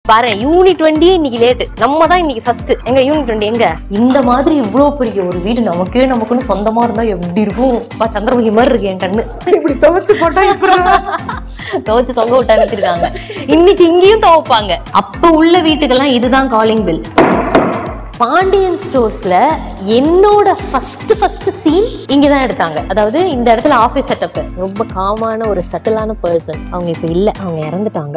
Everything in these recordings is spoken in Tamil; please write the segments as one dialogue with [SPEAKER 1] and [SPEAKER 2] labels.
[SPEAKER 1] பாரு யூனிட் டுவெண்ட்டி இன்னைக்கு லேட் நம்ம தான் இன்னைக்கு ஃபர்ஸ்ட் எங்க யூனிட் டுவெண்ட்டி எங்க இந்த மாதிரி இவ்வளோ பெரிய ஒரு வீடு நமக்கே நமக்குன்னு சொந்தமா இருந்தா எப்படி இருக்கும் பா சந்திரமுகி மாதிரி இருக்கு என் கண்ணு
[SPEAKER 2] இப்படி துவைச்சு போட்டா இப்படி
[SPEAKER 1] துவச்சு தொங்க விட்டு அனுப்பிச்சிருக்காங்க இன்னைக்கு இங்கேயும் துவைப்பாங்க அப்ப உள்ள வீட்டுக்கெல்லாம் இதுதான் காலிங் பில் பாண்டியன் ஸ்டோர்ஸ்ல என்னோட ஃபர்ஸ்ட் ஃபர்ஸ்ட் சீன் இங்க தான் எடுத்தாங்க அதாவது இந்த இடத்துல ஆஃபீஸ் செட்டப் ரொம்ப காமான ஒரு சட்டிலான பர்சன் அவங்க இப்ப இல்ல அவங்க இறந்துட்டாங்க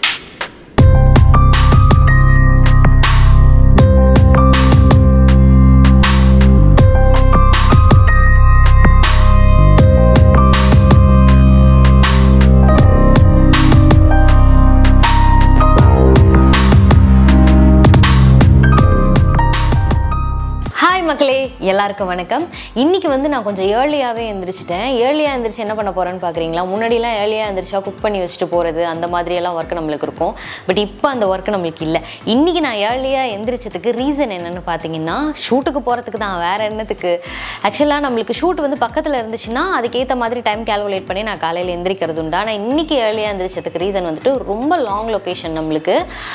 [SPEAKER 1] ஹாய் மக்களே எல்லாருக்கும் வணக்கம் இன்னைக்கு வந்து நான் கொஞ்சம் ஏர்லியாகவே எந்திரிச்சிட்டேன் ஏர்லியாக எந்திரிச்சு என்ன பண்ண போகிறேன்னு பார்க்குறீங்களா முன்னாடிலாம் ஏர்லியாக எந்திரிச்சா குக் பண்ணி வச்சுட்டு போகிறது அந்த மாதிரியெல்லாம் ஒர்க் நம்மளுக்கு இருக்கும் பட் இப்போ அந்த ஒர்க் நம்மளுக்கு இல்லை இன்றைக்கி நான் ஏர்லியாக எந்திரிச்சதுக்கு ரீசன் என்னென்னு பார்த்தீங்கன்னா ஷூட்டுக்கு போகிறதுக்கு தான் வேறு என்னத்துக்கு ஆக்சுவலாக நம்மளுக்கு ஷூட் வந்து பக்கத்தில் இருந்துச்சுன்னா அதுக்கேற்ற மாதிரி டைம் கால்குலேட் பண்ணி நான் காலையில் எந்திரிக்கிறது உண்டு ஆனால் இன்றைக்கி ஏர்லியாக எந்திரிச்சதுக்கு ரீசன் வந்துட்டு ரொம்ப லாங் லொக்கேஷன் நம்மளுக்கு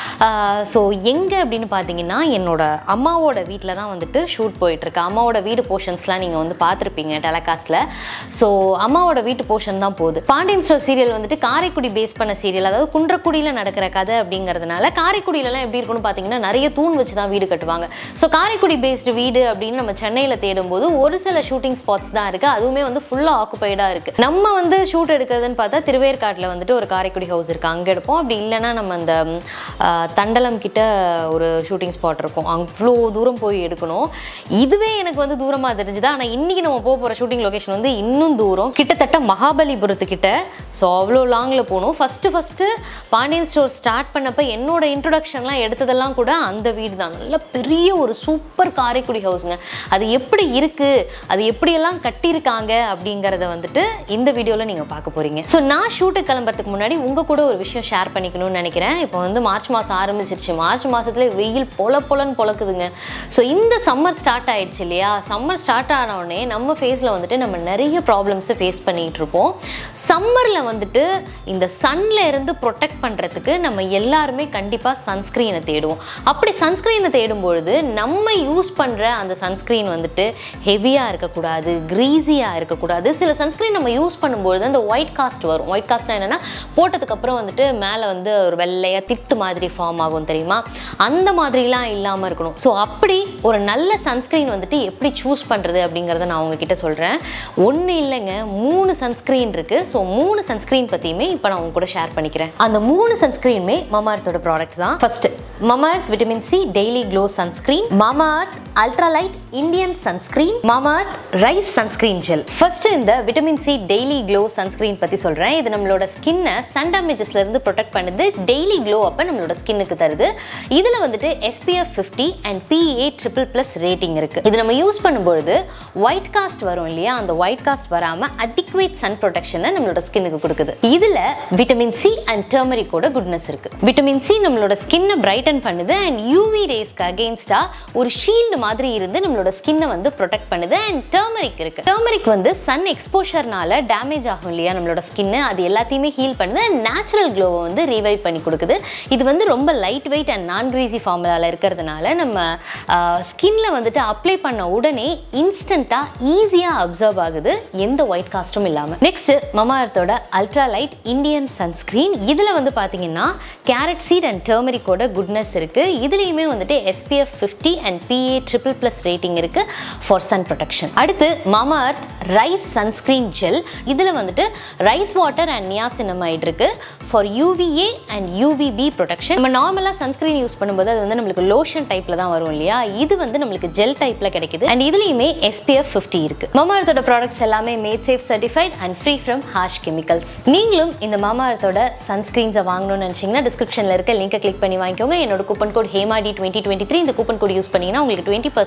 [SPEAKER 1] ஸோ எங்கே அப்படின்னு பார்த்தீங்கன்னா என்னோட அம்மாவோட வீட்டில் தான் வந்துட்டு ஷூட் போயிட்டுருக்கு அம்மாவோட வீடு போர்ஷன்ஸ்லாம் நீங்கள் வந்து பார்த்துருப்பீங்க டெலகாஸ்ட்டில் ஸோ அம்மாவோட வீட்டு போர்ஷன் தான் போகுது பாண்டியன் ஸ்டோர் சீரியல் வந்துட்டு காரைக்குடி பேஸ் பண்ண சீரியல் அதாவது குன்றக்குடியில் நடக்கிற கதை அப்படிங்கிறதுனால காரைக்குடியிலலாம் எப்படி இருக்கும்னு பார்த்தீங்கன்னா நிறைய தூண் வச்சு தான் வீடு கட்டுவாங்க ஸோ காரைக்குடி பேஸ்டு வீடு அப்படின்னு நம்ம சென்னையில் தேடும்போது ஒரு சில ஷூட்டிங் ஸ்பாட்ஸ் தான் இருக்குது அதுவுமே வந்து ஃபுல்லாக ஆக்குப்பைடாக இருக்குது நம்ம வந்து ஷூட் எடுக்கிறதுன்னு பார்த்தா திருவேற்காட்டில் வந்துட்டு ஒரு காரைக்குடி ஹவுஸ் இருக்குது அங்கே எடுப்போம் அப்படி இல்லைன்னா நம்ம அந்த ம், ஆ, தண்டலம் கிட்ட ஒரு ஷூட்டிங் ஸ்பாட் இருக்கும் அவ்வளோ தூரம் போய் எடுக்கணும் இதுவே எனக்கு வந்து தூரமாக தெரிஞ்சுது ஆனால் இன்றைக்கி நம்ம போக போகிற ஷூட்டிங் லொகேஷன் வந்து இன்னும் தூரம் கிட்டத்தட்ட மகாபலிபுரத்துக்கிட்ட ஸோ அவ்வளோ லாங்கில் போகணும் first first Pandian store start பண்ணப்போ என்னோட இன்ட்ரொடக்ஷன்லாம் எடுத்ததெல்லாம் கூட அந்த வீடு தான் நல்ல பெரிய ஒரு சூப்பர் காரைக்குடி ஹவுஸுங்க அது எப்படி இருக்குது அது எப்படியெல்லாம் கட்டியிருக்காங்க அப்படிங்கிறத வந்துட்டு இந்த வீடியோவில் நீங்கள் பார்க்க போகிறீங்க ஸோ நான் ஷூட்டுக்கு கிளம்புறதுக்கு முன்னாடி உங்கள் கூட ஒரு விஷயம் ஷேர் பண்ணிக்கணும்னு நினைக்கிறேன் இப்போ வந்து மார்ச் மாதம் ஆரம்பிச்சிருச்சு மார்ச் மாதத்துல வெயில் பொல பொலன்னு பொழக்குதுங்க ஸோ இந்த சம்மர் ஸ்டார்ட் ஆயிடுச்சு இல்லையா சம்மர் ஸ்டார்ட் ஆன உடனே நம்ம ஃபேஸில் வந்துட்டு நம்ம நிறைய ப்ராப்ளம்ஸை ஃபேஸ் பண்ணிகிட்டு இருப்போம் சம்மரில் வந்துட்டு இந்த சன்ல இருந்து ப்ரொடெக்ட் பண்ணுறதுக்கு நம்ம எல்லாருமே கண்டிப்பாக சன்ஸ்க்ரீனை தேடுவோம் அப்படி சன்ஸ்க்ரீனை தேடும் பொழுது நம்ம யூஸ் பண்ணுற அந்த சன்ஸ்க்ரீன் வந்துட்டு ஹெவியாக இருக்கக்கூடாது க்ரீஸியாக இருக்கக்கூடாது சில சன்ஸ்க்ரீன் நம்ம யூஸ் பண்ணும்பொழுது அந்த ஒயிட் காஸ்ட் வரும் ஒயிட் காஸ்ட்னா என்னென்னா போட்டதுக்கப்புறம் வந்துட்டு மேலே வந்து ஒரு வெள்ளையாக திட்டு மாதிரி ஃபார்ம் ஆகும் தெரியுமா அந்த மாதிரிலாம் இல்லாமல் இருக்கணும் ஸோ அப்படி ஒரு நல்ல சன்ஸ்க்ரீன் வந்துட்டு எப்படி சூஸ் பண்ணுறது அப்படிங்கிறத நான் உங்ககிட்ட சொல்கிறேன் ஒன்று இல்லைங்க மூணு சன்ஸ்க்ரீன் இருக்குது ஸோ மூணு சன்ஸ்க்ரீன் பற்றியுமே இப்போ நான் உங்க கூட ஷேர் பண்ணிக்கிறேன் அந்த மூணு சன்ஸ்க்ரீனுமே மமார்த்தோட ப்ராடக்ட்ஸ் தான் first Mamaearth vitamin C daily glow sunscreen Mamaearth ultralight Indian sunscreen Mamaearth rice sunscreen gel first இந்த vitamin C daily glow sunscreen பற்றி சொல்கிறேன் இது நம்மளோட ஸ்கின்னை சன் டேமேஜஸ்ல இருந்து ப்ரொடெக்ட் பண்ணுது டெய்லி க்ளோ அப்போ நம்மளோட ஸ்கின்னுக்கு தருது இதில் வந்துட்டு SPF 50 and PA triple plus rating இருக்குது இது நம்ம யூஸ் பண்ணும்பொழுது ஒயிட் காஸ்ட் வரும் இல்லையா அந்த ஒயிட் காஸ்ட் வராமல் அடிக்குவேட் சன் ப்ரொடெக்ஷனை நம்மளோட ஸ்கின்னுக்கு கொடுக்குது இதில் விட்டமின் சி அண்ட் டர்மரிக்கோட குட்னஸ் இருக்குது விட்டமின் சி நம்மளோட ஸ்கின்னை பிரைட்டன் பண்ணுது அண்ட் யூவி ரேஸ்க்கு அகெயின்ஸ்டாக ஒரு ஷீல்டு மாதிரி இருந்து நம்மளோட ஸ்கின்னை வந்து ப்ரொடெக்ட் பண்ணுது அண்ட் டர்மரிக் இருக்கு டர்மரிக் வந்து சன் எக்ஸ்போஷர்னால டேமேஜ் ஆகும் இல்லையா நம்மளோட ஸ்கின்னு அது எல்லாத்தையுமே ஹீல் பண்ணுது அண்ட் நேச்சுரல் க்ளோவை வந்து ரிவைவ் பண்ணி கொடுக்குது இது வந்து ரொம்ப லைட் வெயிட் அண்ட் நான் கிரீசி ஃபார்முலாவில் இருக்கிறதுனால நம்ம ஸ்கின்ல வந்துட்டு அப்ளை பண்ண உடனே இன்ஸ்டண்ட்டாக ஈஸியாக அப்சர்வ் ஆகுது எந்த ஒயிட் காஸ்ட்டும் இல்லாமல் நெக்ஸ்ட் மமார்த்தோட அல்ட்ரா லைட் இந்தியன் சன்ஸ்க்ரீன் இதில் வந்து பார்த்தீங்கன்னா கேரட் சீட் அண்ட் டர்மரிக்கோட குட்னஸ் இருக்குது இதுலேயுமே வந்துட்டு SPF 50 and PA triple plus rating இருக்குது ஃபார் சன் ப்ரொடெக்ஷன் அடுத்து Mamaearth rice sunscreen gel இதில் வந்துட்டு ரைஸ் வாட்டர் அண்ட் நியாசினமைட் இருக்குது for UVA and UVB protection நம்ம நார்மலாக சன்ஸ்க்ரீன் யூஸ் பண்ணும்போது அது வந்து நம்மளுக்கு லோஷன் டைப்பில் தான் வரும் இல்லையா இது வந்து நம்மளுக்கு ஜெல் டைப்பில் கிடைக்குது அண்ட் இதுலேயுமே SPF 50 இருக்குது மாமா அர்த்தோட ப்ராடக்ட்ஸ் எல்லாமே made safe certified and free from harsh chemicals நீங்களும் இந்த மாமா அர்த்தோட சன்ஸ்க்ரீன்ஸை வாங்கணும்னு நினச்சிங்கன்னா டிஸ்கிரிப்ஷனில் இருக்க லிங்கை கிளிக் பண்ணி வாங்கிக்கோங்க என்னோட கூப்பன் கோட் ஹேமாடி டுவெண்ட்டி டுவெண்ட்டி த்ரீ இந்த கூப்பன் கோட் யூஸ் பண்ணீங்கன்னா உங்களுக்கு டுவெண்ட்டி பர்சன்டேஜ்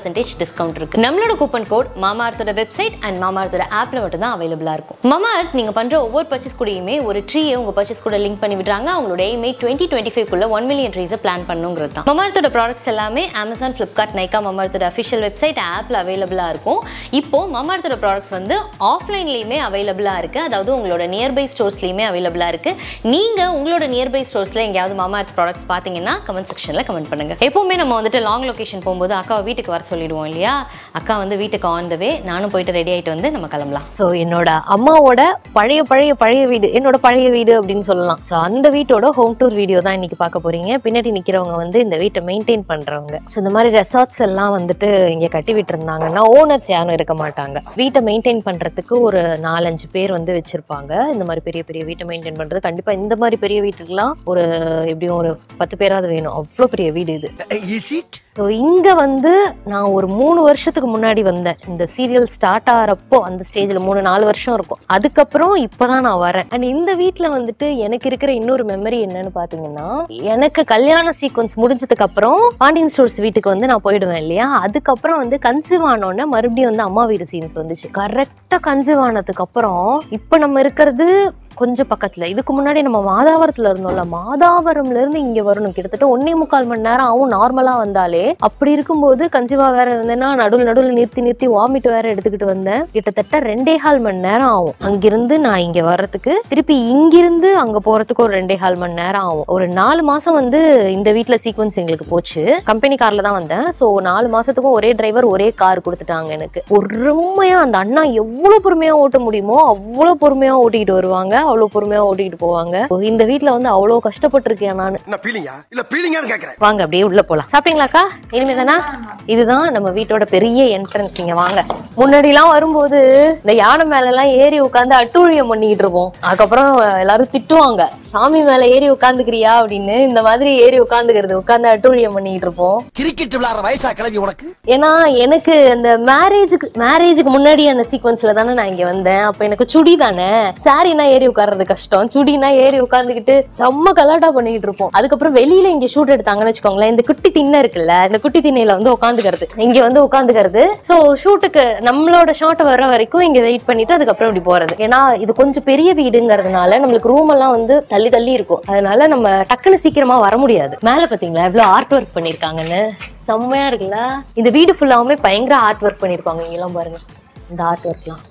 [SPEAKER 1] டிஸ்கவுண்ட் இருக்கு நம்மளோட கூப்பன் கோட் மாமார்த்தோட வெப்சைட் அண்ட் மாமார்த்தோட ஆப்ல மட்டும் தான் அவைலபிளா இருக்கும் மாமார்த் நீங்க பண்ற ஒவ்வொரு பர்ச்சேஸ் கூடயுமே ஒரு ட்ரீயை உங்க பர்ச்சேஸ் கூட லிங்க் பண்ணி விடுறாங்க அவங்களோட எய்மே டுவெண்ட்டி டுவெண்ட்டி ஃபைவ் குள்ள ஒன் மில்லியன் ட்ரீஸை பிளான் பண்ணுங்கிறது தான் மமார்த்தோட ப்ராடக்ட்ஸ் எல்லாமே அமேசான் ஃபிளிப்கார்ட் நைக்கா மமார்த்தோட அஃபிஷியல் வெப்சைட் ஆப்ல அவைலபிளா இருக்கும் இப்போ மமார்த்தோட ப்ராடக்ட்ஸ் வந்து ஆஃப்லைன்லயுமே அவைலபிளா இருக்கு அதாவது உங்களோட நியர்பை ஸ்டோர்ஸ்லயுமே அவைலபிளா இருக்கு நீங்க உங்களோட நியர்பை ஸ்டோர்ஸ்ல எங்கேயாவது மாமார்த் ப்ராடக்ட்ஸ் பாத்தீங்கன்னா கமெண்ட் செக்ஷன்ல கமெண்ட் பண்ணுங்க எப்பவுமே நம்ம வந்துட்டு லாங் லொகேஷன் போகும்போது அக்காவை வீட்டுக்கு வர சொல்லிடுவோம் இல்லையா அக்கா வந்து வீட்டுக்கு ஆன் த வே நானும் போயிட்டு ரெடி ஆயிட்டு வந்து நம்ம கிளம்பலாம்
[SPEAKER 2] ஸோ என்னோட அம்மாவோட பழைய பழைய பழைய வீடு என்னோட பழைய வீடு அப்படின்னு சொல்லலாம் ஸோ அந்த வீட்டோட ஹோம் டூர் வீடியோ தான் இன்னைக்கு பார்க்க போறீங்க பின்னாடி நிக்கிறவங்க வந்து இந்த வீட்டை மெயின்டைன் பண்றவங்க ஸோ இந்த மாதிரி ரெசார்ட்ஸ் எல்லாம் வந்துட்டு இங்க கட்டி விட்டுருந்தாங்கன்னா ஓனர்ஸ் யாரும் இருக்க மாட்டாங்க வீட்டை மெயின்டைன் பண்றதுக்கு ஒரு நாலஞ்சு பேர் வந்து வச்சிருப்பாங்க இந்த மாதிரி பெரிய பெரிய வீட்டை மெயின்டைன் பண்றது கண்டிப்பா இந்த மாதிரி பெரிய வீட்டுக்குலாம் ஒரு எப்படியும் ஒரு பத்து பேராவது வேணும் அவ்வளோ பெரிய வீடு இது
[SPEAKER 3] இஸ் இட்
[SPEAKER 2] ஸோ இங்கே வந்து நான் ஒரு மூணு வருஷத்துக்கு முன்னாடி வந்தேன் இந்த சீரியல் ஸ்டார்ட் ஆகிறப்போ அந்த ஸ்டேஜில் மூணு நாலு வருஷம் இருக்கும் அதுக்கப்புறம் இப்போ தான் நான் வரேன் அண்ட் இந்த வீட்டில் வந்துட்டு எனக்கு இருக்கிற இன்னொரு மெமரி என்னன்னு பார்த்தீங்கன்னா எனக்கு கல்யாண சீக்வன்ஸ் முடிஞ்சதுக்கு அப்புறம் பாண்டியன் ஸ்டோர்ஸ் வீட்டுக்கு வந்து நான் போயிடுவேன் இல்லையா அதுக்கப்புறம் வந்து கன்சீவ் ஆனோடனே மறுபடியும் வந்து அம்மா வீடு சீன்ஸ் வந்துச்சு கரெக்டாக கன்சீவ் ஆனதுக்கு அப்புறம் இப்போ நம்ம இருக்கிறது கொஞ்சம் பக்கத்துல இதுக்கு முன்னாடி நம்ம மாதாவரத்துல இருந்தோம்ல மாதாவரம்ல இருந்து இங்க வரணும் கிட்டத்தட்ட ஒன்னே முக்கால் மணி நேரம் ஆகும் நார்மலா வந்தாலே அப்படி இருக்கும்போது கன்சீவா வேற இருந்தேன்னா நடுவில் நடுவில் நிறுத்தி நிறுத்தி வாமிட் வேற எடுத்துக்கிட்டு வந்தேன் கிட்டத்தட்ட ரெண்டே கால் மணி நேரம் ஆகும் அங்கிருந்து நான் இங்க வர்றதுக்கு திருப்பி இங்கிருந்து அங்க போறதுக்கு ஒரு ரெண்டே கால் மணி நேரம் ஆகும் ஒரு நாலு மாசம் வந்து இந்த வீட்ல சீக்வன்ஸ் எங்களுக்கு போச்சு கம்பெனி கார்ல தான் வந்தேன் ஸோ நாலு மாசத்துக்கும் ஒரே டிரைவர் ஒரே கார் கொடுத்துட்டாங்க எனக்கு பொறுமையா அந்த அண்ணா எவ்வளவு பொறுமையா ஓட்ட முடியுமோ அவ்வளவு பொறுமையா ஓட்டிக்கிட்டு வருவாங்க அவ்வளவு பொறுமையா ஓட்டிக்கிட்டு போவாங்க இந்த வீட்ல வந்து அவ்வளவு கஷ்டப்பட்டிருக்கேன் நான்
[SPEAKER 3] என்ன பீலிங்கா இல்ல பீலிங்கான்னு கேக்குறேன்
[SPEAKER 2] வாங்க அப்படியே உள்ள போலாம் சாப்பிட்டீங்களாக்கா இனிமேதானா இதுதான் நம்ம வீட்டோட பெரிய என்ட்ரன்ஸ் இங்க வாங்க முன்னாடி எல்லாம் வரும்போது இந்த யானை மேல எல்லாம் ஏறி உட்காந்து அட்டூழியம் பண்ணிக்கிட்டு இருப்போம் அதுக்கப்புறம் எல்லாரும் திட்டுவாங்க சாமி மேல ஏறி உட்காந்துக்கிறியா அப்படின்னு இந்த மாதிரி ஏறி உட்காந்துக்கிறது உட்காந்து அட்டூழியம் பண்ணிக்கிட்டு இருப்போம்
[SPEAKER 3] கிரிக்கெட் விளையாடுற வயசா கிளம்பி உனக்கு
[SPEAKER 2] ஏன்னா எனக்கு அந்த மேரேஜுக்கு மேரேஜுக்கு முன்னாடி அந்த சீக்வன்ஸ்ல தானே நான் இங்க வந்தேன் அப்ப எனக்கு சுடி தானே சாரினா ஏறி உட்கார்றது கஷ்டம் சுடினா ஏறி உட்கார்ந்துக்கிட்டு செம்ம கலாட்டா பண்ணிக்கிட்டு இருப்போம் அதுக்கப்புறம் வெளியில இங்க ஷூட் எடுத்தாங்கன்னு வச்சுக்கோங்களேன் இந்த குட்டி திண்ணை இருக்குல்ல இந்த குட்டி திண்ணையில வந்து உட்காந்துக்கிறது இங்க வந்து உட்காந்துக்கிறது சோ ஷூட்டுக்கு நம்மளோட ஷாட் வர வரைக்கும் இங்க வெயிட் பண்ணிட்டு அதுக்கப்புறம் இப்படி போறது ஏன்னா இது கொஞ்சம் பெரிய வீடுங்கிறதுனால நம்மளுக்கு ரூம் எல்லாம் வந்து தள்ளி தள்ளி இருக்கும் அதனால நம்ம டக்குன்னு சீக்கிரமா வர முடியாது மேல பாத்தீங்களா எவ்வளவு ஆர்ட் ஒர்க் பண்ணிருக்காங்கன்னு செம்மையா இருக்குல்ல இந்த வீடு ஃபுல்லாவுமே பயங்கர ஆர்ட் ஒர்க் பண்ணிருப்பாங்க இங்கெல்லாம் பாருங்க இந்த ஆர்ட் ஒர்க்லாம்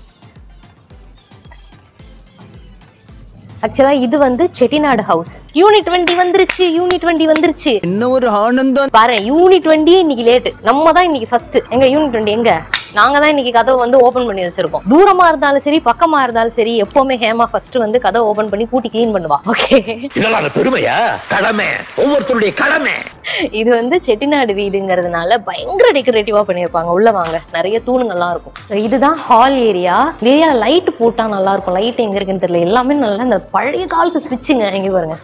[SPEAKER 2] ஆக்சுவலா இது வந்து செட்டிநாடு ஹவுஸ் யூனிட் வண்டி வந்துருச்சு யூனிட் வண்டி வந்துருச்சு
[SPEAKER 3] என்ன ஒரு ஆனந்தம்
[SPEAKER 2] பாரு யூனிட் வண்டியே இன்னைக்கு லேட்டு நம்ம தான் இன்னைக்கு ஃபர்ஸ்ட் எங்க யூனிட் வண்டி எங்க நாங்க தான் இன்னைக்கு கதவை வந்து ஓபன் பண்ணி வச்சிருக்கோம் தூரமா இருந்தாலும் சரி பக்கமா இருந்தாலும் சரி எப்பவுமே ஹேமா ஃபர்ஸ்ட் வந்து கதவை ஓபன் பண்ணி பூட்டி க்ளீன் பண்ணுவா ஓகே
[SPEAKER 4] இதெல்லாம் அந்த பெருமையா கடமை ஒவ்வொருத்தருடைய கடமை
[SPEAKER 2] இது வந்து செட்டிநாடு வீடுங்கிறதுனால பயங்கர டெக்கரேட்டிவா பண்ணியிருப்பாங்க உள்ள வாங்க நிறைய தூணுங்கள்லாம் இருக்கும் ஸோ இதுதான் ஹால் ஏரியா ஏரியா லைட் போட்டா நல்லா இருக்கும் லைட் எங்க இருக்குன்னு தெரியல எல்லாமே நல்லா இந்த பழைய காலத்து ஸ்விட்சுங்க எங்க பாருங்க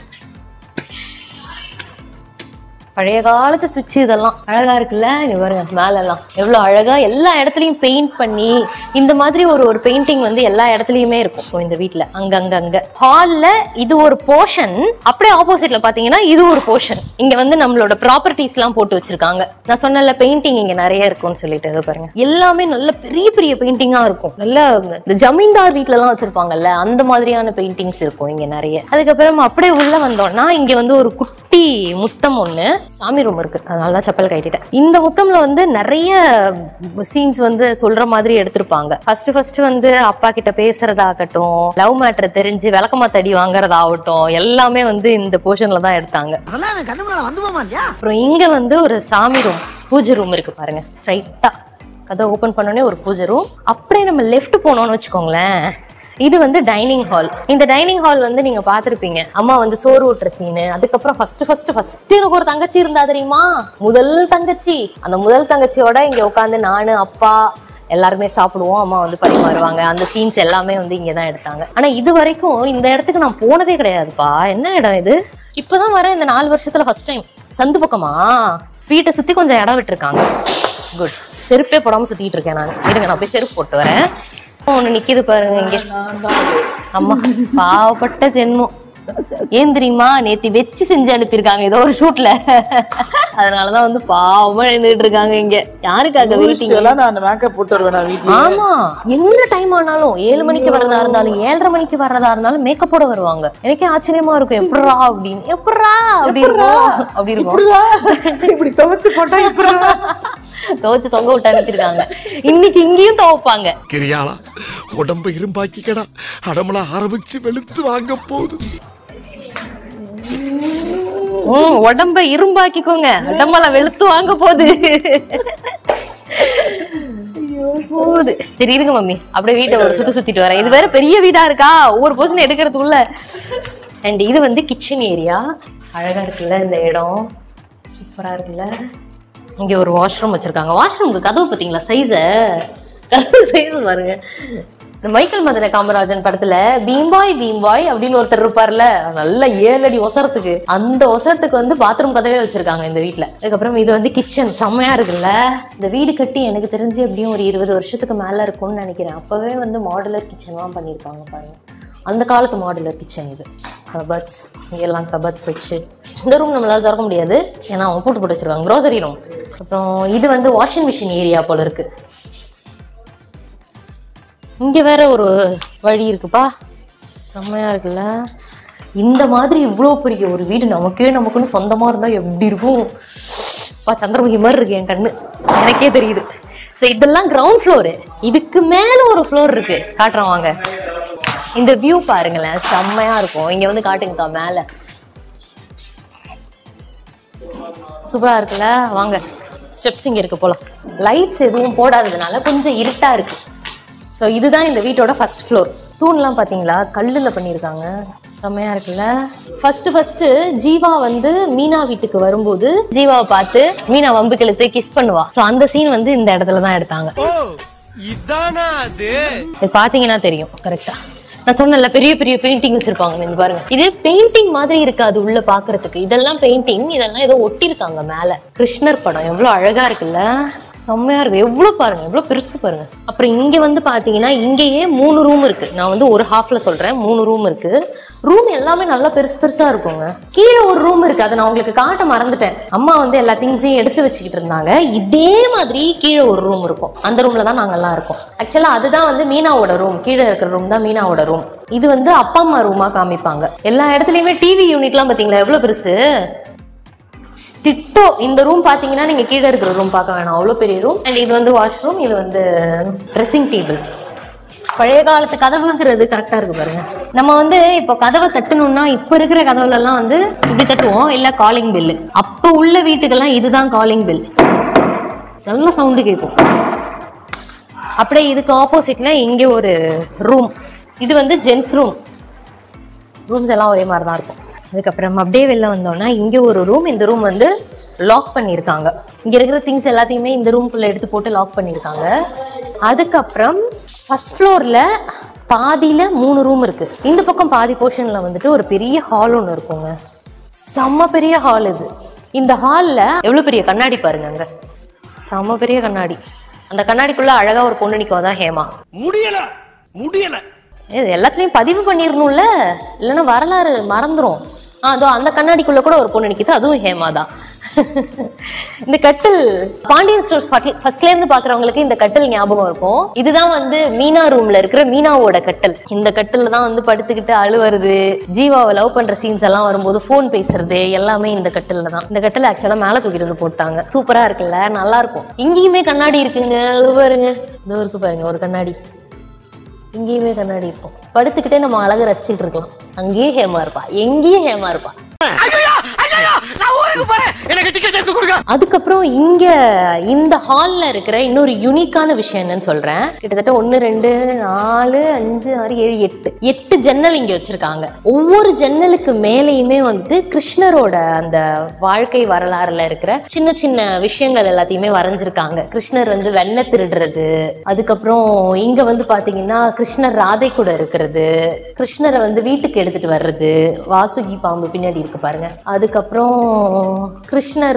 [SPEAKER 2] பழைய காலத்து சுவிட்ச் இதெல்லாம் அழகா இருக்குல்ல இங்க பாருங்க மேல எல்லாம் எவ்வளவு அழகா எல்லா இடத்துலயும் பெயிண்ட் பண்ணி இந்த மாதிரி ஒரு ஒரு பெயிண்டிங் வந்து எல்லா இடத்துலயுமே இருக்கும் இப்போ இந்த வீட்ல அங்க அங்க அங்க ஹால்ல இது ஒரு போர்ஷன் அப்படியே ஆப்போசிட்ல பாத்தீங்கன்னா இது ஒரு போர்ஷன் இங்க வந்து நம்மளோட ப்ராப்பர்ட்டிஸ் எல்லாம் போட்டு வச்சிருக்காங்க நான் சொன்னல பெயிண்டிங் இங்க நிறைய இருக்கும்னு சொல்லிட்டு இது பாருங்க எல்லாமே நல்ல பெரிய பெரிய பெயிண்டிங்கா இருக்கும் நல்ல இந்த ஜமீன்தார் வீட்ல எல்லாம் வச்சிருப்பாங்கல்ல அந்த மாதிரியான பெயிண்டிங்ஸ் இருக்கும் இங்க நிறைய அதுக்கப்புறம் அப்படியே உள்ள வந்தோம்னா இங்க வந்து ஒரு குட்டி முத்தம் ஒண்ணு சாமி ரூம் இருக்கு அதனால தான் செப்பல் கட்டிட்டேன் இந்த முத்தம்ல வந்து நிறைய சீன்ஸ் வந்து சொல்ற மாதிரி எடுத்திருப்பாங்க ஃபர்ஸ்ட் ஃபர்ஸ்ட் வந்து அப்பா கிட்ட பேசுறதாகட்டும் லவ் மேட்டர் தெரிஞ்சு விளக்கமா தடி வாங்குறதாகட்டும் எல்லாமே வந்து இந்த போர்ஷன்ல தான் எடுத்தாங்க
[SPEAKER 3] அதெல்லாம் அவன் கண்ணு முன்னால வந்து போமா இல்லையா
[SPEAKER 2] அப்புறம் இங்க வந்து ஒரு சாமி ரூம் பூஜை ரூம் இருக்கு பாருங்க ஸ்ட்ரைட்டா கதை ஓபன் பண்ணோடனே ஒரு பூஜை ரூம் அப்படியே நம்ம லெஃப்ட் போனோம்னு வச்சுக்கோங்களேன் இது வந்து டைனிங் ஹால் இந்த டைனிங் ஹால் வந்து நீங்க பாத்திருப்பீங்க அம்மா வந்து சோறு ஊட்டுற சீனு அதுக்கப்புறம் ஃபர்ஸ்ட் ஃபர்ஸ்ட் ஃபர்ஸ்ட் எனக்கு ஒரு தங்கச்சி இருந்தா தெரியுமா முதல் தங்கச்சி அந்த முதல் தங்கச்சியோட இங்க உட்காந்து நானு அப்பா எல்லாருமே சாப்பிடுவோம் அம்மா வந்து பரிமாறுவாங்க அந்த சீன்ஸ் எல்லாமே வந்து இங்க தான் எடுத்தாங்க ஆனா இது வரைக்கும் இந்த இடத்துக்கு நான் போனதே கிடையாதுப்பா என்ன இடம் இது இப்பதான் வரேன் இந்த நாலு வருஷத்துல ஃபர்ஸ்ட் டைம் சந்து பக்கமா வீட்டை சுத்தி கொஞ்சம் இடம் விட்டுருக்காங்க குட் செருப்பே போடாம சுத்திட்டு இருக்கேன் நான் இருங்க நான் போய் செருப்பு போட்டு வரேன் ஒண்ணு நிக்குது பாருங்க இங்க அம்மா பாவப்பட்ட ஜென்மம் ஏன் தெரியுமா நேத்தி வச்சு செஞ்சு அனுப்பியிருக்காங்க ஏதோ ஒரு ஷூட்ல அதனாலதான் வந்து பாவமா எழுந்துட்டு இருக்காங்க இங்க யாருக்காக வெயிட்டிங்
[SPEAKER 5] எல்லாம் நான் மேக்கப் போட்டு வருவேன் நான் வீட்டுல
[SPEAKER 2] ஆமா என்ன டைம் ஆனாலும் ஏழு மணிக்கு வர்றதா இருந்தாலும் ஏழரை மணிக்கு வர்றதா இருந்தாலும் மேக்கப்போட வருவாங்க எனக்கே ஆச்சரியமா இருக்கும் எப்படிரா அப்படின்னு எப்படிரா அப்படி இருக்கும் அப்படி இருக்கும்
[SPEAKER 5] இப்படி துவைச்சு போட்டா இப்படி
[SPEAKER 2] துவச்சு தொங்க விட்டு அனுப்பியிருக்காங்க இன்னைக்கு இங்கேயும் துவைப்பாங்க
[SPEAKER 6] கிரியாளா உடம்ப இரும்பாக்கிக்கடா அடமலா ஆரம்பிச்சு வெளுத்து வாங்க போகுது
[SPEAKER 2] ம் உடம்ப இரும்பாக்கிக்கோங்க உடம்பெல்லாம் வெளுத்து வாங்க போகுது போகுது சரி இருங்க மம்மி அப்படியே வீட்டை ஒரு சுத்தி சுத்திட்டு வரேன் இது வேற பெரிய வீடா இருக்கா ஒவ்வொரு பர்சன் எடுக்கிறதுக்குள்ள அண்ட் இது வந்து கிச்சன் ஏரியா அழகா இருக்குல்ல இந்த இடம் சூப்பரா இருக்குல்ல இங்க ஒரு வாஷ்ரூம் வச்சிருக்காங்க வாஷ்ரூம்க்கு கதவு பாத்தீங்களா சைஸ கதவு சைஸ் பாருங்க இந்த மைக்கேல் மதன காமராஜன் படத்துல பீம்பாய் பீம்பாய் அப்படின்னு ஒருத்தர் இருப்பார்ல நல்ல ஏழு அடி ஒசரத்துக்கு அந்த ஒசரத்துக்கு வந்து பாத்ரூம் கதவே வச்சிருக்காங்க இந்த வீட்ல அதுக்கப்புறம் இது வந்து கிச்சன் செம்மையா இருக்குல்ல இந்த வீடு கட்டி எனக்கு தெரிஞ்சு எப்படியும் ஒரு இருபது வருஷத்துக்கு மேல இருக்கும்னு நினைக்கிறேன் அப்பவே வந்து மாடுலர் கிச்சன்லாம் பண்ணியிருப்பாங்க பாருங்க அந்த காலத்து மாடுலர் கிச்சன் இது கபட்ஸ் இங்கெல்லாம் கபட்ஸ் வச்சு இந்த ரூம் நம்மளால திறக்க முடியாது ஏன்னா அவங்க பூட்டு போட்டு வச்சிருக்காங்க க்ரோசரி ரூம் அப்புறம் இது வந்து வாஷிங் மிஷின் ஏரியா போல இருக்கு இங்க வேற ஒரு வழி இருக்குப்பா செம்மையா இருக்குல்ல இந்த மாதிரி இவ்வளோ பெரிய ஒரு வீடு நமக்கே நமக்குன்னு சொந்தமா இருந்தா எப்படி இருக்கும் பா சந்திரமுகி மாதிரி இருக்கு என் கண்ணு எனக்கே தெரியுது ஸோ இதெல்லாம் கிரவுண்ட் ஃப்ளோரு இதுக்கு மேல ஒரு ஃப்ளோர் இருக்கு காட்டுறேன் வாங்க இந்த வியூ பாருங்களேன் செம்மையா இருக்கும் இங்க வந்து காட்டுங்கக்கா மேல சூப்பரா இருக்குல்ல வாங்க ஸ்டெப்ஸ் இங்க இருக்கு போலாம் லைட்ஸ் எதுவும் போடாததுனால கொஞ்சம் இருட்டா இருக்கு ஸோ இதுதான் இந்த வீட்டோட ஃபர்ஸ்ட் ஃப்ளோர் தூண்லாம் பார்த்தீங்களா கல்லில் பண்ணியிருக்காங்க செம்மையா இருக்குல்ல ஃபர்ஸ்ட் ஃபர்ஸ்ட் ஜீவா வந்து மீனா வீட்டுக்கு வரும்போது ஜீவாவை பார்த்து மீனா வம்பு கழுத்து கிஸ் பண்ணுவா ஸோ அந்த சீன் வந்து இந்த இடத்துல தான் எடுத்தாங்க இது பாத்தீங்கன்னா தெரியும் கரெக்டா நான் சொன்னேன்ல பெரிய பெரிய பெயிண்டிங் வச்சிருப்பாங்க நீங்க பாருங்க இது பெயிண்டிங் மாதிரி இருக்காது உள்ள பாக்குறதுக்கு இதெல்லாம் பெயிண்டிங் இதெல்லாம் ஏதோ ஒட்டியிருக்காங்க மேல கிருஷ்ணர் படம் எவ்வளவு அழகா இருக்குல்ல செம்மையா இருக்கு எவ்வளவு பாருங்க எவ்வளவு பெருசு பாருங்க அப்புறம் இங்க வந்து பாத்தீங்கன்னா இங்கேயே மூணு ரூம் இருக்கு நான் வந்து ஒரு ஹாஃப்ல சொல்றேன் மூணு ரூம் இருக்கு ரூம் எல்லாமே நல்லா பெருசு பெருசா இருக்குங்க கீழே ஒரு ரூம் இருக்கு அதை நான் உங்களுக்கு காட்ட மறந்துட்டேன் அம்மா வந்து எல்லா திங்ஸையும் எடுத்து வச்சுக்கிட்டு இருந்தாங்க இதே மாதிரி கீழே ஒரு ரூம் இருக்கும் அந்த ரூம்ல தான் நாங்கெல்லாம் இருக்கோம் ஆக்சுவலா அதுதான் வந்து மீனாவோட ரூம் கீழே இருக்கிற ரூம் தான் மீனாவோட ரூம் இது வந்து அப்பா அம்மா ரூமா காமிப்பாங்க எல்லா இடத்துலயுமே டிவி யூனிட்லாம் பாத்தீங்களா எவ்வளவு பெருசு டிட்டோ இந்த ரூம் பாத்தீங்கன்னா நீங்க கீழே இருக்கிற ரூம் பார்க்க வேணாம் அவ்வளோ பெரிய ரூம் அண்ட் இது வந்து வாஷ்ரூம் இது வந்து ட்ரெஸ்ஸிங் டேபிள் பழைய காலத்து கதவுங்கிறது கரெக்டா இருக்கு பாருங்க நம்ம வந்து இப்போ கதவை தட்டணும்னா இப்ப இருக்கிற கதவுல எல்லாம் வந்து இப்படி தட்டுவோம் இல்ல காலிங் பெல் அப்ப உள்ள வீட்டுக்கெல்லாம் இதுதான் காலிங் பெல் நல்ல சவுண்டு கேட்கும் அப்படியே இதுக்கு ஆப்போசிட்ல இங்க ஒரு ரூம் இது வந்து ஜென்ஸ் ரூம் ரூம்ஸ் எல்லாம் ஒரே மாதிரி தான் இருக்கும் அதுக்கப்புறம் அப்படியே வெளில வந்தோம்னா இங்கே ஒரு ரூம் இந்த ரூம் வந்து லாக் பண்ணியிருக்காங்க இங்கே இருக்கிற திங்ஸ் எல்லாத்தையுமே இந்த ரூம்குள்ளே எடுத்து போட்டு லாக் பண்ணியிருக்காங்க அதுக்கப்புறம் ஃபர்ஸ்ட் ஃப்ளோரில் பாதியில் மூணு ரூம் இருக்குது இந்த பக்கம் பாதி போர்ஷனில் வந்துட்டு ஒரு பெரிய ஹால் ஒன்று இருக்குங்க செம்ம பெரிய ஹால் இது இந்த ஹாலில் எவ்வளோ பெரிய கண்ணாடி பாருங்க அங்கே செம்ம பெரிய கண்ணாடி அந்த கண்ணாடிக்குள்ள அழகா ஒரு பொண்ணு நிற்கும் அதான் ஹேமா
[SPEAKER 4] முடியல முடியல
[SPEAKER 2] இது எல்லாத்துலயும் பதிவு பண்ணிடணும்ல இல்லைன்னா வரலாறு மறந்துரும் ஆ அதோ அந்த கண்ணாடிக்குள்ள கூட ஒரு பொண்ணு நிக்குது அதுவும் ஹேமா தான் இந்த கட்டில் பாண்டியன் ஸ்டோர்ஸ் ஃபர்ஸ்ட்ல இருந்து பாக்குறவங்களுக்கு இந்த கட்டில் ஞாபகம் இருக்கும் இதுதான் வந்து மீனா ரூம்ல இருக்கிற மீனாவோட கட்டில் இந்த கட்டில் தான் வந்து படுத்துக்கிட்டு அழுவுறது ஜீவாவை லவ் பண்ற சீன்ஸ் எல்லாம் வரும்போது ஃபோன் பேசுறது எல்லாமே இந்த கட்டில்ல தான் இந்த கட்டில் ஆக்சுவலா மேல தூக்கிட்டு வந்து போட்டாங்க சூப்பரா இருக்குல்ல நல்லா இருக்கும் இங்கேயுமே கண்ணாடி இருக்குங்க அது பாருங்க இதோ இருக்கு பாருங்க ஒரு கண்ணாடி இங்கேயுமே கண்ணாடி இருக்கும் படுத்துக்கிட்டே நம்ம அழகு ரசிச்சுட்டு இருக்கலாம் அங்கேயும் ஹேமா இருப்பா எங்கேயும் ஹேமா இருப்பா
[SPEAKER 4] எனக்கு டிக்கெட் எடுத்து கொடுங்க
[SPEAKER 2] அதுக்கப்புறம் இங்க இந்த ஹால்ல இருக்கிற இன்னொரு யூனிக்கான விஷயம் என்னன்னு சொல்றேன் கிட்டத்தட்ட ஒன்னு ரெண்டு நாலு அஞ்சு ஆறு ஏழு எட்டு எட்டு ஜன்னல் இங்க வச்சிருக்காங்க ஒவ்வொரு ஜன்னலுக்கு மேலேயுமே வந்துட்டு கிருஷ்ணரோட அந்த வாழ்க்கை வரலாறுல இருக்கிற சின்ன சின்ன விஷயங்கள் எல்லாத்தையுமே வரைஞ்சிருக்காங்க கிருஷ்ணர் வந்து வெண்ணை திருடுறது அதுக்கப்புறம் இங்க வந்து பாத்தீங்கன்னா கிருஷ்ணர் ராதை கூட இருக்கிறது கிருஷ்ணரை வந்து வீட்டுக்கு எடுத்துட்டு வர்றது வாசுகி பாம்பு பின்னாடி இருக்கு பாருங்க அதுக்கப்புறம் கிருஷ்ணர் வந்து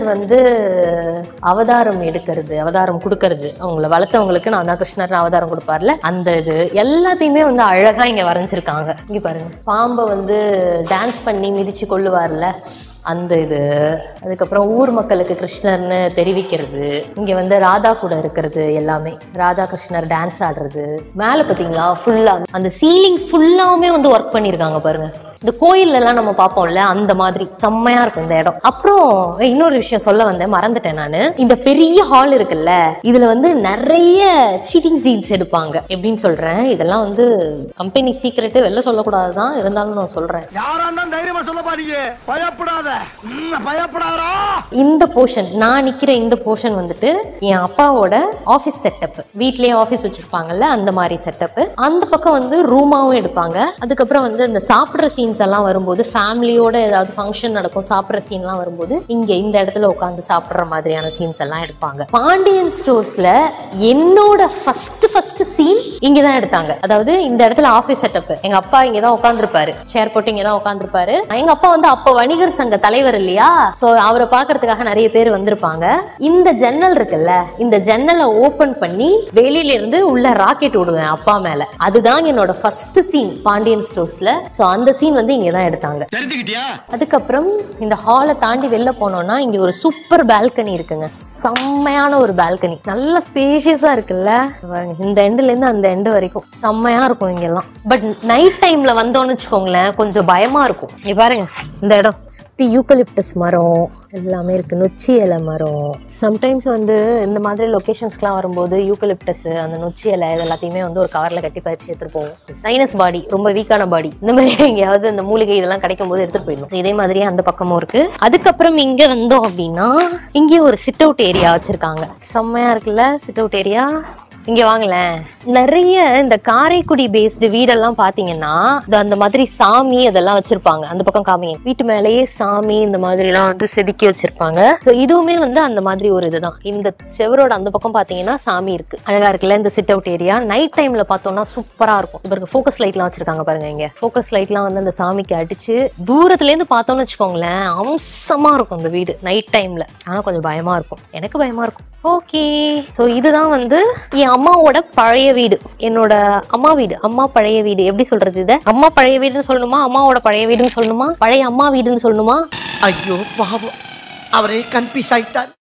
[SPEAKER 2] அவதாரம் எடுக்கிறது அவதாரம் கொடுக்கறது அவங்கள வளர்த்தவங்களுக்கு நான் தான் கிருஷ்ணர் அவதாரம் கொடுப்பார்ல அந்த இது எல்லாத்தையுமே வந்து அழகா இங்க வரைஞ்சிருக்காங்க இங்க பாருங்க பாம்பை வந்து டான்ஸ் பண்ணி மிதிச்சு கொள்ளுவார்ல அந்த இது அதுக்கப்புறம் ஊர் மக்களுக்கு கிருஷ்ணர்னு தெரிவிக்கிறது இங்க வந்து ராதா கூட இருக்கிறது எல்லாமே ராதா கிருஷ்ணர் டான்ஸ் ஆடுறது மேல பாத்தீங்களா ஃபுல்லா அந்த சீலிங் ஃபுல்லாவுமே வந்து ஒர்க் பண்ணியிருக்காங்க பாருங்க இந்த கோயில்ல எல்லாம் நம்ம பார்ப்போம்ல அந்த மாதிரி செம்மையா இருக்கும் இந்த இடம் அப்புறம் இன்னொரு விஷயம் சொல்ல வந்தேன் மறந்துட்டேன் நானு இந்த பெரிய ஹால் இருக்குல்ல இதுல வந்து நிறைய சீட்டிங் சீட்ஸ் எடுப்பாங்க எப்படின்னு சொல்றேன் இதெல்லாம் வந்து கம்பெனி சீக்கிரட்டு வெளில சொல்லக்கூடாதுதான் இருந்தாலும் நான் சொல்றேன்
[SPEAKER 3] யாரா இருந்தாலும் தைரியமா சொல்ல பாருங்க பயப்படாத ம், பயப்படாதடா
[SPEAKER 2] இந்த போர்ஷன் நான் நிக்கிற இந்த போர்ஷன் வந்துட்டு என் அப்பாவோட ஆஃபீஸ் செட்டப் வீட்லயே ஆஃபீஸ் வச்சிருப்பாங்கல்ல அந்த மாதிரி செட்டப் அந்த பக்கம் வந்து ரூமாவும் எடுப்பாங்க அதுக்கப்புறம் வந்து இந்த சாப்பிட்ற சீன்ஸ் எல்லாம் வரும்போது ஃபேமிலியோட ஏதாவது ஃபங்க்ஷன் நடக்கும் சாப்பிட்ற சீன்லாம் வரும்போது இங்க இந்த இடத்துல உட்காந்து சாப்பிட்ற மாதிரியான சீன்ஸ் எல்லாம் எடுப்பாங்க பாண்டியன் ஸ்டோர்ஸ்ல என்னோட ஃபர்ஸ்ட் ஃபர்ஸ்ட் சீன் இங்க தான் எடுத்தாங்க அதாவது இந்த இடத்துல ஆஃபீஸ் செட்டப் எங்க அப்பா இங்க தான் உட்காந்துருப்பாரு சேர் போட்டு இங்க தான் உட்காந்துருப்பாரு எங்க அப்பா வந்து அப்போ வணிகர் சங்க தலைவர் இல்லையா சோ அவரை பார்க்கறதுக்காக நிறைய பேர் வந்திருப்பாங்க இந்த ஜன்னல் இருக்குல்ல இந்த ஜன்னலை ஓபன் பண்ணி வெளியில இருந்து உள்ள ராக்கெட் விடுவேன் அப்பா மேல அதுதான் என்னோட ஃபர்ஸ்ட் சீன் பாண்டியன் ஸ்டோர்ஸ்ல சோ அந்த சீன் வந்து இங்க தான் எடுத்தாங்க
[SPEAKER 3] தெரிஞ்சுக்கிட்டியா
[SPEAKER 2] அதுக்கப்புறம் இந்த ஹாலை தாண்டி வெளில போனோம்னா இங்க ஒரு சூப்பர் பால்கனி இருக்குங்க செம்மையான ஒரு பால்கனி நல்ல ஸ்பேஷியஸா இருக்குல்ல பாருங்க, இந்த எண்டுல இருந்து அந்த எண்டு வரைக்கும் செம்மையா இருக்கும் இங்கெல்லாம் பட் நைட் டைம்ல வந்தோம்னு வச்சுக்கோங்களேன் கொஞ்சம் பயமா இருக்கும் இங்க பாருங்க இந்த இடம் சுத்தி யூக்கலிப்டஸ் மரம் எல்லாமே இருக்கு நொச்சி இலை மரம் சம்டைம்ஸ் வந்து இந்த மாதிரி லொகேஷன்ஸ்க்குலாம் வரும்போது யூக்கலிப்டஸ் அந்த நொச்சி இலை இது எல்லாத்தையுமே வந்து ஒரு கவர்ல கட்டி பறிச்சு எடுத்துட்டு போவோம் சைனஸ் பாடி ரொம்ப வீக்கான பாடி இந்த மாதிரி எங்கேயாவது இந்த மூலிகை இதெல்லாம் கிடைக்கும் போது எடுத்துட்டு போயிடணும் இதே மாதிரியே அந்த பக்கமும் இருக்கு அதுக்கப்புறம் இங்க வந்தோம் அப்படின்னா இங்கே ஒரு சிட் அவுட் ஏரியா வச்சிருக்காங்க செம்மையா இருக்குல்ல சிட் அவுட் ஏரியா இங்க வாங்களேன் நிறைய இந்த காரைக்குடி பேஸ்டு வீடெல்லாம் பாத்தீங்கன்னா இந்த அந்த மாதிரி சாமி அதெல்லாம் வச்சிருப்பாங்க அந்த பக்கம் காமிங்க வீட்டு மேலேயே சாமி இந்த மாதிரி எல்லாம் வந்து செதுக்கி வச்சிருப்பாங்க ஸோ இதுவுமே வந்து அந்த மாதிரி ஒரு இதுதான் இந்த செவரோட அந்த பக்கம் பாத்தீங்கன்னா சாமி இருக்கு அழகா இருக்குல்ல இந்த சிட் அவுட் ஏரியா நைட் டைம்ல பார்த்தோம்னா சூப்பரா இருக்கும் இப்போ ஃபோக்கஸ் லைட்லாம் வச்சிருக்காங்க பாருங்க இங்க ஃபோக்கஸ் லைட்லாம் வந்து அந்த சாமிக்கு அடிச்சு தூரத்துல இருந்து பார்த்தோம்னு வச்சுக்கோங்களேன் அம்சமா இருக்கும் இந்த வீடு நைட் டைம்ல ஆனா கொஞ்சம் பயமா இருக்கும் எனக்கு பயமா இருக்கும் ஓகே ஸோ இதுதான் வந்து என் அம்மாவோட பழைய வீடு என்னோட அம்மா வீடு அம்மா பழைய வீடு எப்படி சொல்றது இதை அம்மா பழைய வீடுன்னு சொல்லணுமா அம்மாவோட பழைய வீடுன்னு சொல்லணுமா பழைய அம்மா வீடுன்னு சொல்லணுமா
[SPEAKER 3] ஐயோ பாவம் அவரே கன்ஃபியூஸ் ஆயிட்டார்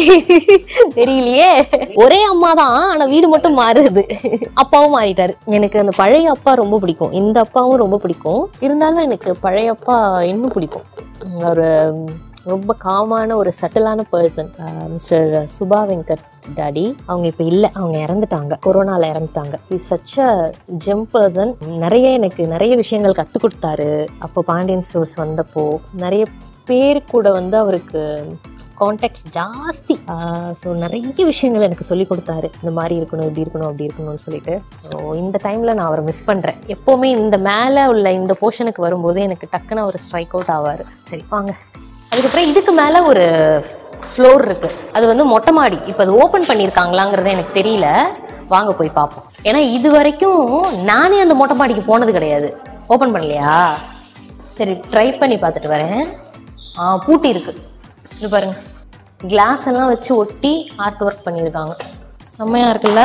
[SPEAKER 2] தெரியலையே ஒரே அம்மா தான் ஆனா வீடு மட்டும் மாறுது அப்பாவும் மாறிட்டாரு எனக்கு அந்த பழைய அப்பா ரொம்ப பிடிக்கும் இந்த அப்பாவும் ரொம்ப பிடிக்கும் இருந்தாலும் எனக்கு பழைய அப்பா இன்னும் பிடிக்கும் ஒரு ரொம்ப காமான ஒரு சட்டிலான person mister Suba Venkat daddy அவங்க இப்போ இல்லை அவங்க இறந்துட்டாங்க கொரோனால இறந்துட்டாங்க is such a gem person நிறைய எனக்கு நிறைய விஷயங்கள் கற்றுக் கொடுத்தாரு அப்போ பாண்டியன் ஸ்டோர்ஸ் வந்தப்போ நிறைய பேர் கூட வந்து அவருக்கு கான்டாக்ட்ஸ் ஜாஸ்தி ஸோ நிறைய விஷயங்கள் எனக்கு சொல்லி கொடுத்தாரு இந்த மாதிரி இருக்கணும் இப்படி இருக்கணும் அப்படி இருக்கணும்னு சொல்லிட்டு ஸோ இந்த டைமில் நான் அவரை மிஸ் பண்ணுறேன் எப்போவுமே இந்த மேலே உள்ள இந்த போர்ஷனுக்கு வரும்போது எனக்கு டக்குன்னு அவர் ஸ்ட்ரைக் அவுட் ஆவார் சரி வாங்க அதுக்கப்புறம் இதுக்கு மேலே ஒரு ஃப்ளோர் இருக்கு அது வந்து மொட்டை மாடி இப்போ அது ஓப்பன் பண்ணியிருக்காங்களாங்கிறது எனக்கு தெரியல வாங்க போய் பார்ப்போம் ஏன்னா இது வரைக்கும் நானே அந்த மொட்டை மாடிக்கு போனது கிடையாது ஓப்பன் பண்ணலையா சரி ட்ரை பண்ணி பார்த்துட்டு வரேன் ஆ பூட்டி இருக்கு இது பாருங்க கிளாஸ் எல்லாம் வச்சு ஒட்டி ஆர்ட் ஒர்க் பண்ணியிருக்காங்க செம்மையா இருக்குல்ல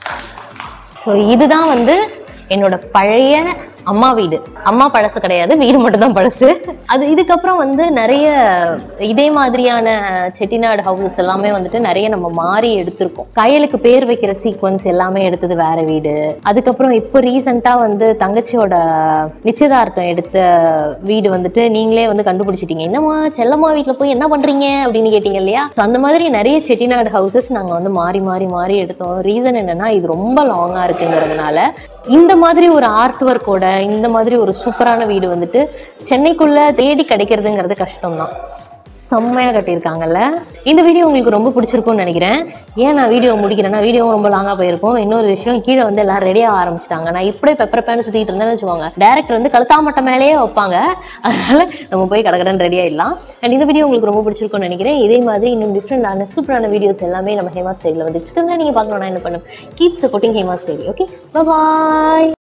[SPEAKER 2] ஸோ இதுதான் வந்து என்னோட பழைய அம்மா வீடு அம்மா பழசு கிடையாது வீடு மட்டும் தான் பழசு அது இதுக்கப்புறம் வந்து நிறைய இதே மாதிரியான செட்டிநாடு ஹவுசஸ் எல்லாமே வந்துட்டு நிறைய நம்ம மாறி எடுத்திருக்கோம் கையலுக்கு பேர் வைக்கிற சீக்வன்ஸ் எல்லாமே எடுத்தது வேற வீடு அதுக்கப்புறம் இப்போ ரீசெண்டா வந்து தங்கச்சியோட நிச்சயதார்த்தம் எடுத்த வீடு வந்துட்டு நீங்களே வந்து கண்டுபிடிச்சிட்டீங்க என்னம்மா செல்லம்மா வீட்டில் போய் என்ன பண்றீங்க அப்படின்னு கேட்டீங்க இல்லையா So அந்த மாதிரி நிறைய செட்டிநாடு ஹவுசஸ் நாங்கள் வந்து மாறி மாறி மாறி எடுத்தோம் ரீசன் என்னன்னா இது ரொம்ப லாங்கா இருக்குங்கிறதுனால இந்த மாதிரி ஒரு ஆர்ட் ஒர்க்கோட இந்த மாதிரி ஒரு சூப்பரான வீடு வந்துட்டு சென்னைக்குள்ள தேடி கிடைக்கிறதுங்கிறது கஷ்டம்தான் செம்மையாக கட்டியிருக்காங்கல்ல இந்த வீடியோ உங்களுக்கு ரொம்ப பிடிச்சிருக்கும்னு நினைக்கிறேன் ஏன் நான் வீடியோ முடிக்கிறேன்னா வீடியோவும் ரொம்ப லாங்காக போயிருக்கும் இன்னொரு விஷயம் கீழே வந்து எல்லாரும் ரெடியாக ஆரம்பிச்சிட்டாங்க நான் இப்படியே பெப்பர் பேன் சுற்றிட்டு இருந்தேன்னு வச்சுக்கோங்க டேரக்டர் வந்து கழுத்தாமட்ட மேலேயே வைப்பாங்க அதனால நம்ம போய் கடகடன் ரெடி ஆயிடலாம் அண்ட் இந்த வீடியோ உங்களுக்கு ரொம்ப பிடிச்சிருக்கும்னு நினைக்கிறேன் இதே மாதிரி இன்னும் டிஃப்ரெண்டான சூப்பரான வீடியோஸ் எல்லாமே நம்ம ஹேமா ஸ்டைலில் வந்துட்டு இருக்குங்க நீங்கள் பார்க்கணும்னா என்ன பண்ணும் keep supporting Hema style okay பாய்